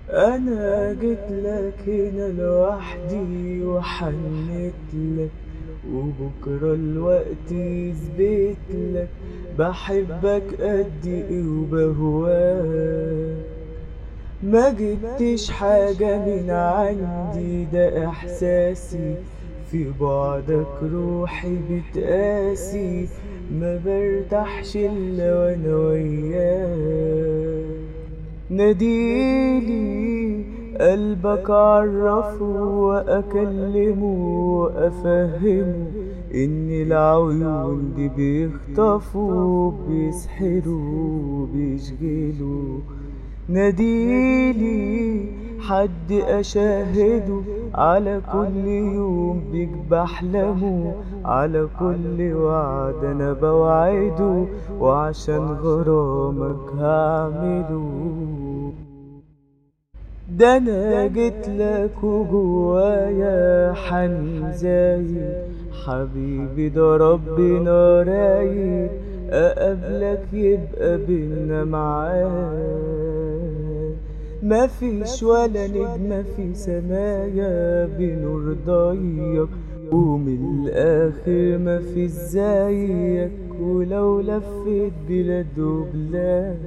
انا جيت لك هنا لوحدي وحنيت لك وبكرة الوقت يثبت لك بحبك قد ايه وبهواك ما جبتش حاجة من عندي ده احساسي في بعدك روحي بتقاسي ما برتاحش الا وانا وياك ناديلي قلبك عرفه واكلمه وافهمه ان العيون دي بيخطفوا بيسحروا بيشغلوا ناديلي حد أشاهده على كل يوم بيك بحلمه على كل وعد أنا بوعده وعشان غرامك هعمله ده أنا جيت لك وجوايا حنين زايد حبيبي ده ربنا رايد أقابلك يبقى بينا معاد مفيش ولا نجمة في سمايا بنور ضيق ومن الآخر مفيش زيك ولو لفيت بلاد وبلاد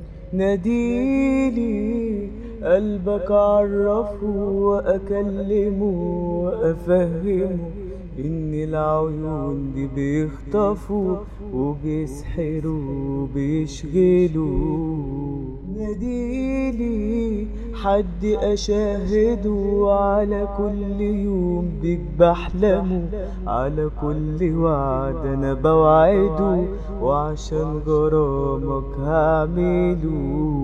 ناديلي قلبك عرفه وأكلمه وأفهمه إن العيون دي بيخطفوا وبيسحروا وبيشغلوا ناديلي حد أشاهده على كل يوم بيك بحلمه على كل وعد أنا بوعده وعشان غرامك هعمله